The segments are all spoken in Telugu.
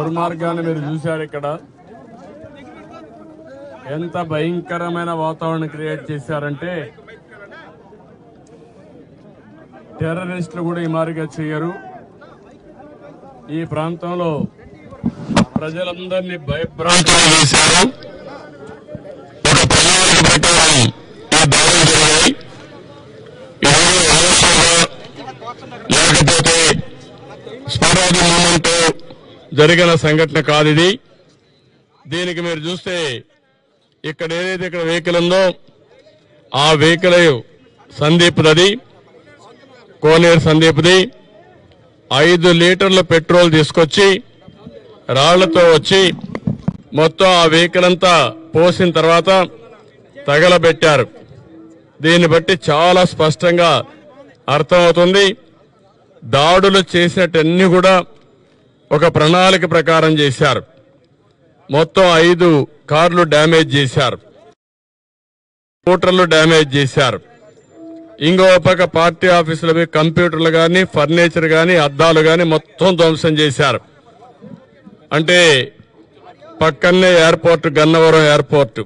దుర్మార్గాన్ని మీరు చూశారు ఇక్కడ ఎంత భయంకరమైన వాతావరణం క్రియేట్ చేశారంటే టెర్రరిస్టులు కూడా ఈ మారిగా చేయరు ఈ ప్రాంతంలో ప్రజలందరినీ భయభ్రాంతులు చేశారు ఒక ప్రణాళిక ప్రకారం ఈ దాడులు జరిగాయి ఎవరు ఎమోషన్గా లేకపోతే స్పరాది మూమెంట్ జరిగిన సంఘటన కాదు ఇది దీనికి మీరు చూస్తే ఇక్కడ ఏదైతే ఇక్కడ వెహికల్ ఉందో ఆ వెహికల్ సందీప్ నది కోనేరు సందీప్ది ఐదు లీటర్ల పెట్రోల్ తీసుకొచ్చి రాళ్లతో వచ్చి మొత్తం ఆ వెహికల్ అంతా పోసిన తర్వాత తగలబెట్టారు దీన్ని బట్టి చాలా స్పష్టంగా అర్థమవుతుంది దాడులు చేసినట్టన్నీ కూడా ఒక ప్రణాళిక ప్రకారం చేశారు మొత్తం ఐదు కార్లు డ్యామేజ్ చేశారు స్కూటర్లు డ్యామేజ్ చేశారు ఇంకో పక్క పార్టీ ఆఫీసులవి కంప్యూటర్లు కానీ ఫర్నిచర్ కానీ అద్దాలు కానీ మొత్తం ధ్వంసం చేశారు అంటే పక్కనే ఎయిర్పోర్ట్ గన్నవరం ఎయిర్పోర్ట్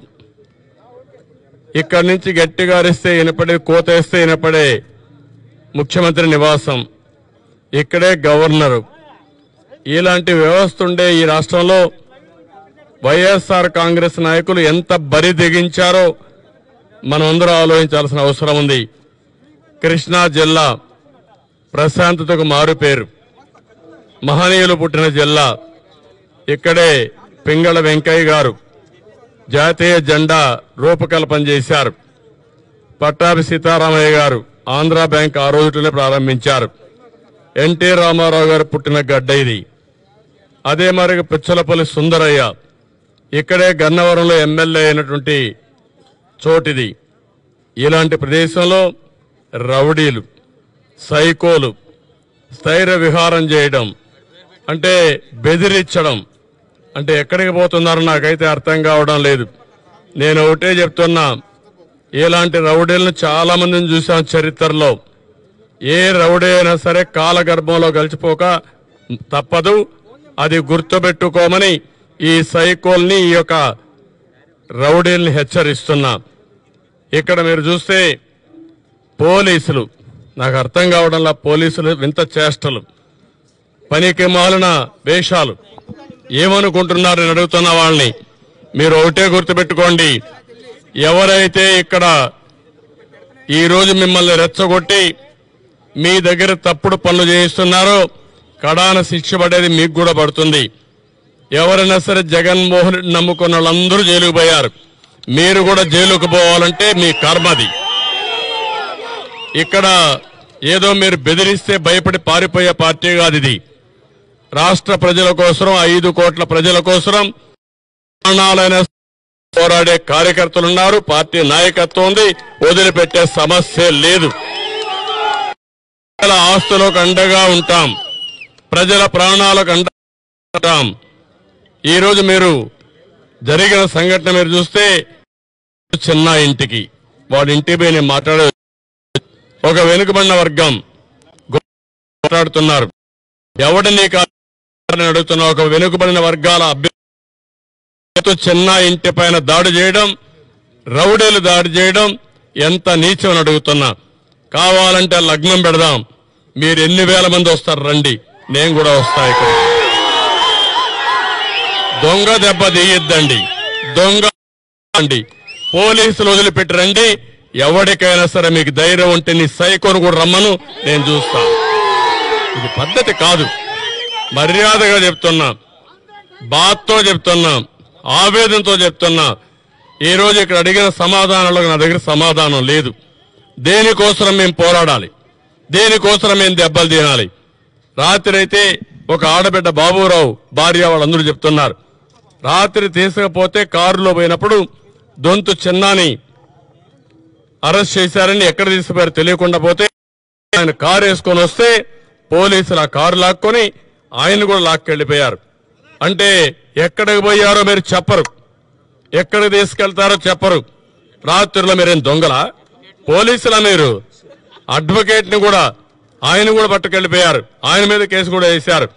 ఇక్కడి నుంచి గట్టిగా అరిస్తే వినపడే కోత వేస్తే వినపడే ముఖ్యమంత్రి నివాసం ఇక్కడే గవర్నరు ఇలాంటి వ్యవస్థ ఉండే ఈ రాష్ట్రంలో వైఎస్ఆర్ కాంగ్రెస్ నాయకులు ఎంత బరి తెగించారో మనమందరం ఆలోచించాల్సిన అవసరం ఉంది కృష్ణా జిల్లా ప్రశాంతతకు మారు పేరు మహనీయులు పుట్టిన జిల్లా ఇక్కడే పింగళ వెంకయ్య గారు జాతీయ జెండా రూపకల్పన చేశారు పట్టాభి సీతారామయ్య గారు ఆంధ్ర బ్యాంక్ ఆ రోజులోనే ప్రారంభించారు ఎన్టీ రామారావు గారు పుట్టిన గడ్డ ఇది అదే మరి పిచ్చలపల్లి సుందరయ్య ఇక్కడే గన్నవరంలో ఎమ్మెల్యే అయినటువంటి చోటిది ఇలాంటి ప్రదేశంలో రౌడీలు సైకోలు స్థైర్య విహారం చేయడం అంటే బెదిరించడం అంటే ఎక్కడికి పోతున్నారో నాకైతే అర్థం కావడం లేదు నేను ఒకటే చెప్తున్నా ఇలాంటి రౌడీలను చాలా మందిని చూసాం చరిత్రలో ఏ రౌడీ అయినా సరే కాలగర్భంలో గలిచిపోక తప్పదు అది గుర్తుపెట్టుకోమని ఈ సైకోల్ని ఈ యొక్క రౌడీల్ని హెచ్చరిస్తున్నా ఇక్కడ మీరు చూస్తే పోలీసులు నాకు అర్థం కావడంలా పోలీసులు వింత చేష్టలు పనికి మాలిన వేషాలు ఏమనుకుంటున్నారని అడుగుతున్న వాళ్ళని మీరు ఒకటే గుర్తుపెట్టుకోండి ఎవరైతే ఇక్కడ ఈ రోజు మిమ్మల్ని రెచ్చగొట్టి మీ దగ్గర తప్పుడు పనులు చేయిస్తున్నారో కడాన శిక్ష పడేది మీకు కూడా పడుతుంది ఎవరైనా సరే జగన్మోహన్ రెడ్డి నమ్ముకున్న వాళ్ళందరూ జైలుకు పోయారు మీరు కూడా జైలుకు పోవాలంటే మీ కర్మది ఇక్కడ ఏదో మీరు బెదిరిస్తే భయపడి పారిపోయే పార్టీ కాదు ఇది రాష్ట్ర ప్రజల కోసం ఐదు కోట్ల ప్రజల కోసం ప్రాణాలైన పోరాడే కార్యకర్తలున్నారు పార్టీ నాయకత్వం ఉంది వదిలిపెట్టే సమస్య లేదు ప్రజల ఆస్తులకు అండగా ఉంటాం ప్రజల ప్రాణాలకు అండగా ఉంటాం ఈ రోజు మీరు జరిగిన సంఘటన మీరు చూస్తే చిన్న ఇంటికి వాడి ఇంటి పోయి నేను మాట్లాడే ఒక వెనుకబడిన వర్గం మాట్లాడుతున్నారు ఎవడిని కాదని అడుగుతున్న ఒక వెనుకబడిన వర్గాల అభ్యర్థి చిన్న ఇంటి పైన దాడి చేయడం రౌడీలు దాడి చేయడం ఎంత నీచం అని అడుగుతున్నా కావాలంటే లగ్నం పెడదాం మీరు ఎన్ని వేల మంది వస్తారు రండి నేను కూడా వస్తా ఇక్కడ దొంగ దెబ్బ తీయద్దండి దొంగ అండి పోలీసులు వదిలిపెట్టి రండి ఎవరికైనా సరే మీకు ధైర్యం ఉంటే నీ సైకోను కూడా రమ్మను నేను చూస్తా ఇది పద్ధతి కాదు మర్యాదగా చెప్తున్నా బాత్తో చెప్తున్నా ఆవేదనతో చెప్తున్నా ఈ రోజు ఇక్కడ అడిగిన సమాధానాలకు నా దగ్గర సమాధానం లేదు దేనికోసం మేము పోరాడాలి దేనికోసం మేము దెబ్బలు తినాలి రాత్రి అయితే ఒక ఆడబిడ్డ బాబురావు భార్య వాళ్ళందరూ చెప్తున్నారు రాత్రి తీసుకపోతే కారులో పోయినప్పుడు దొంతు చిన్నాని అరెస్ట్ చేశారని ఎక్కడ తీసుకుపోయారు తెలియకుండా పోతే ఆయన కారు వేసుకొని వస్తే పోలీసులు ఆ కారు లాక్కొని ఆయన కూడా లాక్కెళ్ళిపోయారు అంటే ఎక్కడికి పోయారో మీరు చెప్పరు ఎక్కడికి తీసుకెళ్తారో చెప్పరు రాత్రిలో మీరేం దొంగలా పోలీసులా మీరు అడ్వకేట్ ని కూడా ఆయన కూడా పట్టుకెళ్లిపోయారు ఆయన మీద కేసు కూడా వేశారు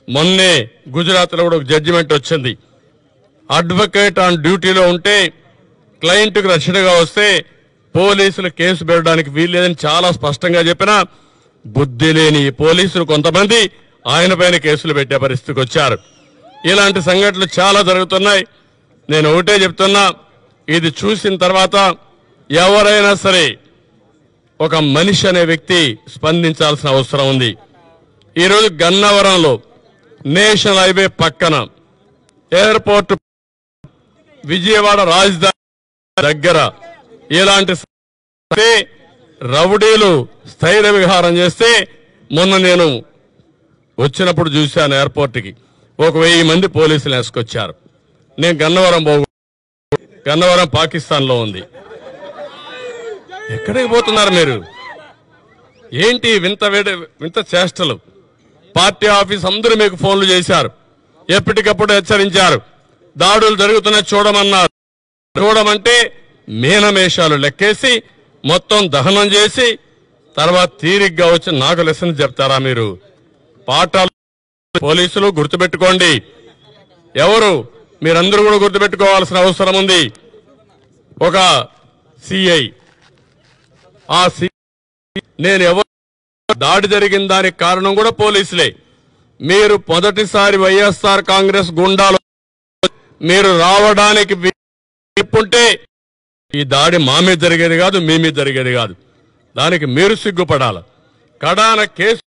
మొన్నే గుజరాత్ లో కూడా ఒక జడ్జిమెంట్ వచ్చింది అడ్వకేట్ ఆన్ డ్యూటీలో ఉంటే క్లయింట్కు రక్షణగా వస్తే పోలీసులు కేసు పెట్టడానికి వీల్లేదని చాలా స్పష్టంగా చెప్పిన బుద్ధి లేని ఈ పోలీసులు కొంతమంది ఆయన పైన కేసులు పెట్టే పరిస్థితికి వచ్చారు ఇలాంటి సంఘటనలు చాలా జరుగుతున్నాయి నేను ఒకటే చెప్తున్నా ఇది చూసిన తర్వాత ఎవరైనా సరే ఒక మనిషి అనే వ్యక్తి స్పందించాల్సిన అవసరం ఉంది ఈరోజు గన్నవరంలో నేషనల్ హైవే పక్కన ఎయిర్పోర్ట్ విజయవాడ రాజధాని దగ్గర ఇలాంటి స- రౌడీలు స్థైర్య విహారం చేస్తే మొన్న నేను వచ్చినప్పుడు చూశాను ఎయిర్పోర్ట్కి ఒక వెయ్యి మంది పోలీసులు వేసుకొచ్చారు నేను గన్నవరం పోగు గన్నవరం పాకిస్తాన్లో ఉంది ఎక్కడికి పోతున్నారు మీరు ఏంటి వింత వేడి వింత చేష్టలు పార్టీ ఆఫీస్ అందరూ మీకు ఫోన్లు చేశారు ఎప్పటికప్పుడు హెచ్చరించారు దాడులు జరుగుతున్నాయి చూడమన్నారు చూడమంటే మీనమేషాలు లెక్కేసి మొత్తం దహనం చేసి తర్వాత తీరిగ్గా వచ్చి నాకు లెసన్ చెప్తారా మీరు పాఠాలు పోలీసులు గుర్తుపెట్టుకోండి ఎవరు మీరందరూ కూడా గుర్తుపెట్టుకోవాల్సిన అవసరం ఉంది ఒక సిఐ ఆ సి నేను ఎవరు దాడి జరిగిన దానికి కారణం కూడా పోలీసులే మీరు మొదటిసారి వైఎస్ఆర్ కాంగ్రెస్ గుండాలు మీరు రావడానికి చెప్పుంటే ఈ దాడి మా మీద జరిగేది కాదు మీ మీద జరిగేది కాదు దానికి మీరు సిగ్గుపడాల కడాన కేసు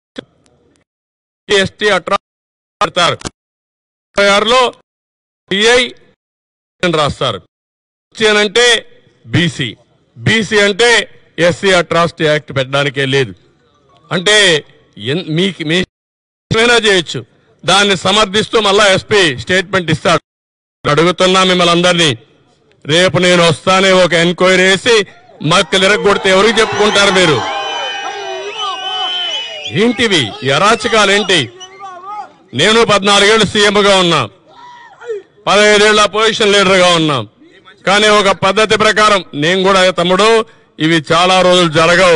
ఎస్టీ అట్రా ఆరులో సిఐ రాస్తారు ఎస్సీ అని అంటే బీసీ బీసీ అంటే ఎస్సీ అట్రాసిటీ యాక్ట్ పెట్టడానికే లేదు అంటే ఎన్- మీకు మీ ఏమైనా చేయొచ్చు దాన్ని సమర్థిస్తూ మళ్ళా ఎస్పీ స్టేట్మెంట్ ఇస్తాడు అడుగుతున్నా మిమ్మల్ని అందరినీ రేపు నేను వస్తానే ఒక ఎంక్వైరీ వేసి మక్కలు ఎరగొడితే ఎవరికి చెప్పుకుంటారు మీరు ఏంటివి ఈ అరాచకాలేంటి నేను పద్నాలుగేళ్లు సీఎంగా ఉన్నా పదహైదేళ్ల పొజిషన్ లీడర్గా ఉన్నాం కానీ ఒక పద్ధతి ప్రకారం నేను కూడా తమ్ముడు ఇవి చాలా రోజులు జరగవు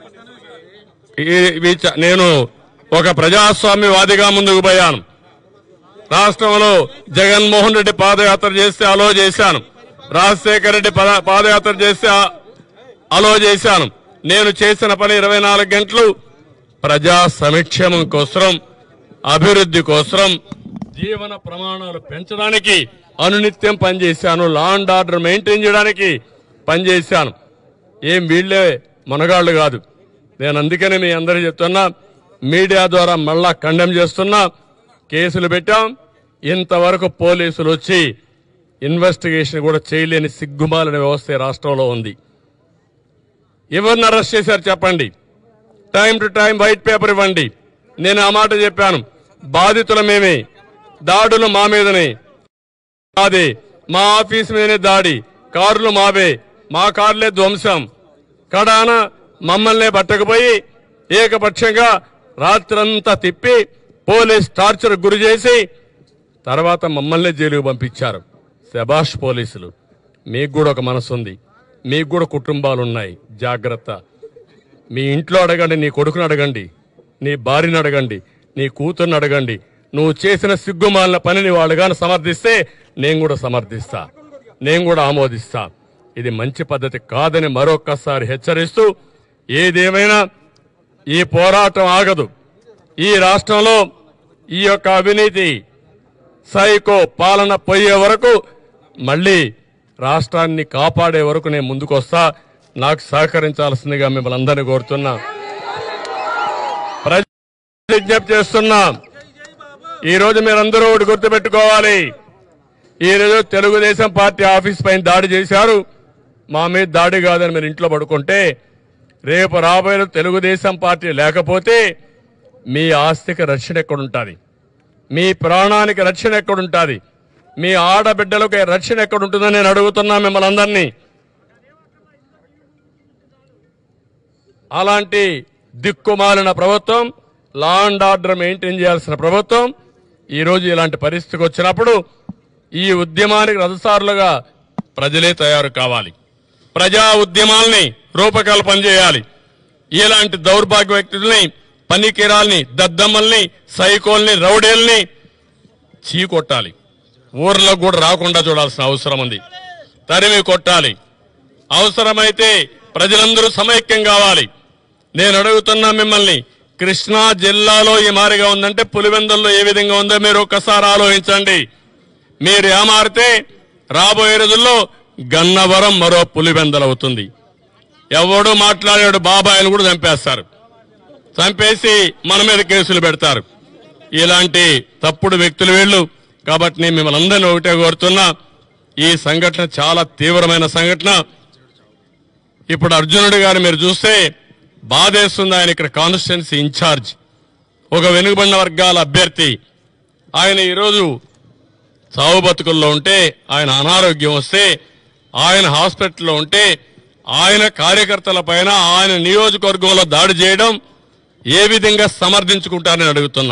ఈ- ఇవి చ- నేను ఒక ప్రజాస్వామ్యవాదిగా ముందుకు పోయాను రాష్ట్రంలో జగన్మోహన్ రెడ్డి పాదయాత్ర చేస్తే అలో చేశాను రాజశేఖర రెడ్డి పద- పాదయాత్ర చేస్తే ఆ- అలో చేశాను నేను చేసిన పని ఇరవై నాలుగు గంటలు ప్రజా సంక్షేమం కోసం అభివృద్ధి కోసం జీవన ప్రమాణాలు పెంచడానికి అనునిత్యం పనిచేశాను లా అండ్ ఆర్డర్ మెయింటైన్ చేయడానికి పనిచేశాను ఏం వీళ్ళే మనగాళ్ళు కాదు నేను అందుకనే మీ అందరూ చెప్తున్నా మీడియా ద్వారా మళ్ళా కండెమ్ చేస్తున్నా కేసులు పెట్టాం ఇంతవరకు పోలీసులు వచ్చి ఇన్వెస్టిగేషన్ కూడా చేయలేని సిగ్గుమాలిన వ్యవస్థ ఈ రాష్ట్రంలో ఉంది ఎవరిని అరెస్ట్ చేశారు చెప్పండి time to time white paper ఇవ్వండి నేను ఆ మాట చెప్పాను బాధితుల మేమే దాడులు మా మీదనే మాదే మా ఆఫీస్ మీదనే దాడి కార్లు మావే మా కార్లే ధ్వంసం కడాన మమ్మల్నే పట్టకపోయి ఏకపక్షంగా రాత్రంతా తిప్పి పోలీస్ టార్చర్ గురి చేసి తర్వాత మమ్మల్ని జైలుకు పంపించారు శబాష్ పోలీసులు మీకు కూడా ఒక మనసు ఉంది మీకు కూడా కుటుంబాలు ఉన్నాయి జాగ్రత్త మీ ఇంట్లో అడగండి నీ కొడుకుని అడగండి నీ భార్యను అడగండి నీ కూతుర్ని అడగండి నువ్వు చేసిన సిగ్గుమాలిన పనిని వాళ్ళు కానీ సమర్థిస్తే నేను కూడా సమర్థిస్తా నేను కూడా ఆమోదిస్తా ఇది మంచి పద్ధతి కాదని మరొక్కసారి హెచ్చరిస్తూ ఏదేమైనా ఈ పోరాటం ఆగదు ఈ రాష్ట్రంలో ఈ యొక్క అవినీతి సైకో పాలన పోయే వరకు మళ్ళీ రాష్ట్రాన్ని కాపాడే వరకు నేను ముందుకొస్తా నాకు సహకరించాల్సిందిగా మిమ్మల్ని అందరినీ కోరుతున్నా ప్రజ విజ్ఞప్తి చేస్తున్నా ఈ రోజు మీరందరూ ఒకటి గుర్తుపెట్టుకోవాలి ఈ రోజు తెలుగుదేశం పార్టీ ఆఫీస్ పైన దాడి చేశారు మా మీద దాడి కాదని మీరు ఇంట్లో పడుకుంటే రేపు రాబోయే రోజు తెలుగుదేశం పార్టీ లేకపోతే మీ ఆస్తికి రక్షణ ఎక్కడుంటుంది మీ ప్రాణానికి రక్షణ ఎక్కడుంటుంది మీ ఆడబిడ్డలకు రక్షణ ఎక్కడుంటుందని నేను అడుగుతున్నా మిమ్మల్ని అందరినీ అలాంటి దిక్కుమాలిన ప్రభుత్వం లా అండ్ ఆర్డర్ మెయింటైన్ చేయాల్సిన ప్రభుత్వం ఈ రోజు ఇలాంటి పరిస్థితికి వచ్చినప్పుడు ఈ ఉద్యమానికి రథసారులుగా ప్రజలే తయారు కావాలి ప్రజా ఉద్యమాల్ని రూపకల్పన చేయాలి ఇలాంటి దౌర్భాగ్య వ్యక్తుల్ని పనికిరాల్ని దద్దమ్మల్ని సైకోల్ని రౌడేల్ని చీకొట్టాలి ఊర్లో కూడా రాకుండా చూడాల్సిన అవసరం ఉంది తరిమి కొట్టాలి అవసరమైతే ప్రజలందరూ సమైక్యం కావాలి నేను అడుగుతున్నా మిమ్మల్ని కృష్ణా జిల్లాలో ఈ మారిగా ఉందంటే పులివెందుల్లో ఏ విధంగా ఉందో మీరు ఒక్కసారి ఆలోచించండి మీరు ఏమారితే రాబోయే రోజుల్లో గన్నవరం మరో పులివెందలు అవుతుంది ఎవడు మాట్లాడాడు బాబాయిలు కూడా చంపేస్తారు చంపేసి మన మీద కేసులు పెడతారు ఇలాంటి తప్పుడు వ్యక్తులు వీళ్ళు కాబట్టి నేను మిమ్మల్ని అందరినీ ఒకటే కోరుతున్నా ఈ సంఘటన చాలా తీవ్రమైన సంఘటన ఇప్పుడు అర్జునుడు గారు మీరు చూస్తే బాధేస్తుంది ఆయన ఇక్కడ కాన్స్టిట్యున్సీ ఇన్ఛార్జ్ ఒక వెనుకబడిన వర్గాల అభ్యర్థి ఆయన ఈరోజు చావు బతుకుల్లో ఉంటే ఆయన అనారోగ్యం వస్తే ఆయన హాస్పిటల్లో ఉంటే ఆయన కార్యకర్తల పైన ఆయన నియోజకవర్గంలో దాడి చేయడం ఏ విధంగా సమర్థించుకుంటారని అడుగుతున్నా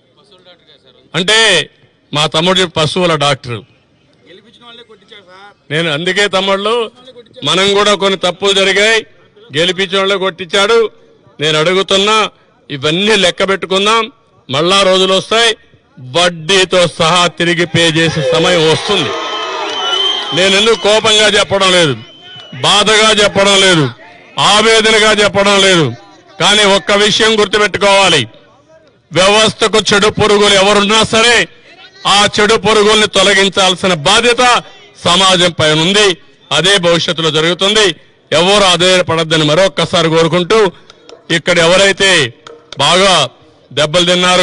అంటే మా తమ్ముడు పశువుల డాక్టర్ గెలిపించిన వాళ్ళే కొట్టించారు సార్ నేను అందుకే తమ్ముళ్ళు మనం కూడా కొన్ని తప్పులు జరిగాయి గెలిపించిన వాళ్ళే కొట్టించాడు నేను అడుగుతున్నా ఇవన్నీ లెక్క పెట్టుకుందాం మళ్ళా రోజులు వస్తాయి వడ్డీతో సహా తిరిగి పే చేసే సమయం వస్తుంది నేను ఎందుకు కోపంగా చెప్పడం లేదు బాధగా చెప్పడం లేదు ఆవేదనగా చెప్పడం లేదు కానీ ఒక్క విషయం గుర్తుపెట్టుకోవాలి వ్యవస్థకు చెడు పురుగులు ఎవరున్నా సరే ఆ చెడు పురుగుల్ని తొలగించాల్సిన బాధ్యత సమాజం పైన ఉంది అదే భవిష్యత్తులో జరుగుతుంది ఎవరు ఆధారపడద్దని మరొక్కసారి కోరుకుంటూ ఇక్కడ ఎవరైతే బాగా దెబ్బలు తిన్నారు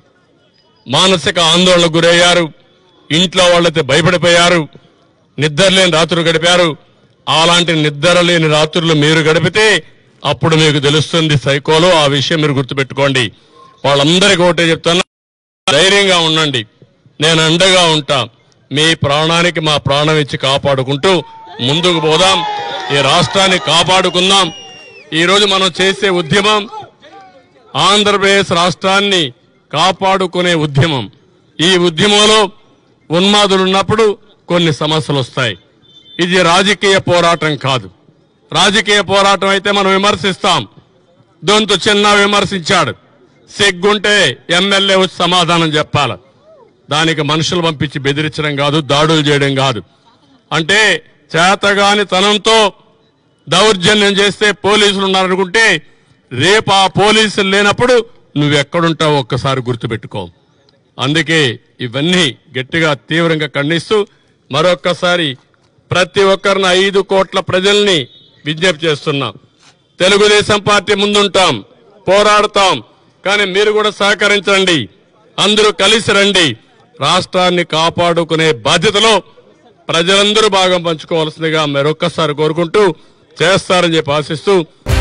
మానసిక ఆందోళనకు గురయ్యారు ఇంట్లో వాళ్ళైతే భయపడిపోయారు నిద్రలేని రాత్రులు గడిపారు అలాంటి నిద్ర లేని రాత్రులు మీరు గడిపితే అప్పుడు మీకు తెలుస్తుంది సైకోలో ఆ విషయం మీరు గుర్తుపెట్టుకోండి వాళ్ళందరికీ ఒకటే చెప్తున్నా ధైర్యంగా ఉండండి నేను అండగా ఉంటా మీ ప్రాణానికి మా ప్రాణం ఇచ్చి కాపాడుకుంటూ ముందుకు పోదాం ఈ రాష్ట్రాన్ని కాపాడుకుందాం ఈరోజు మనం చేసే ఉద్యమం ఆంధ్రప్రదేశ్ రాష్ట్రాన్ని కాపాడుకునే ఉద్యమం ఈ ఉద్యమంలో ఉన్మాదులు ఉన్నప్పుడు కొన్ని సమస్యలు వస్తాయి ఇది రాజకీయ పోరాటం కాదు రాజకీయ పోరాటం అయితే మనం విమర్శిస్తాం దొంతు చిన్న విమర్శించాడు సిగ్గుంటే ఎమ్మెల్యే వచ్చి సమాధానం చెప్పాలి దానికి మనుషులు పంపించి బెదిరించడం కాదు దాడులు చేయడం కాదు అంటే చేతగాని తనంతో దౌర్జన్యం చేస్తే పోలీసులు ఉన్నారనుకుంటే రేపు ఆ పోలీసులు లేనప్పుడు నువ్వెక్కడుంటావు ఒక్కసారి గుర్తుపెట్టుకో అందుకే ఇవన్నీ గట్టిగా తీవ్రంగా ఖండిస్తూ మరొక్కసారి ప్రతి ఒక్కరిని ఐదు కోట్ల ప్రజల్ని విజ్ఞప్తి చేస్తున్నాం తెలుగుదేశం పార్టీ ముందుంటాం పోరాడతాం కానీ మీరు కూడా సహకరించండి అందరూ కలిసి రండి రాష్ట్రాన్ని కాపాడుకునే బాధ్యతలో ప్రజలందరూ భాగం పంచుకోవాల్సిందిగా మరొక్కసారి కోరుకుంటూ చేస్తారని చెప్పి ఆశిస్తూ